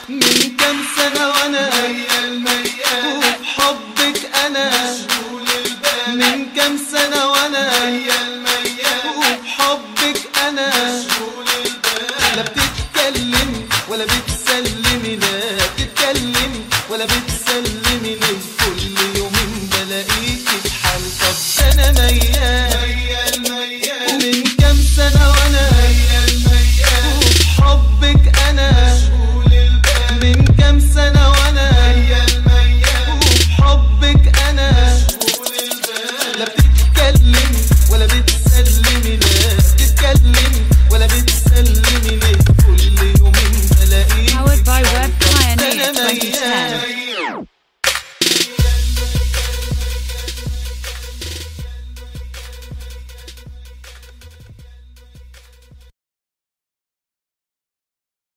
من كام سنة وانا ميال ميال وفي حبك انا مشغول البال من كام سنة وانا ميال ميال وفي حبك انا مشغول البال لا بتتكلم ولا بتسلمي لا بتتكلم ولا بتسلمي ليه كل يومين بلاقيكي بحال طب انا ميال ميال ميال ومن كام سنة وانا ميال ميال وفي حبك انا مشغول البال من كام سنة وانا ميال ميال وفي حبك انا مشغول البال لا بتتكلم ولا بتسلمي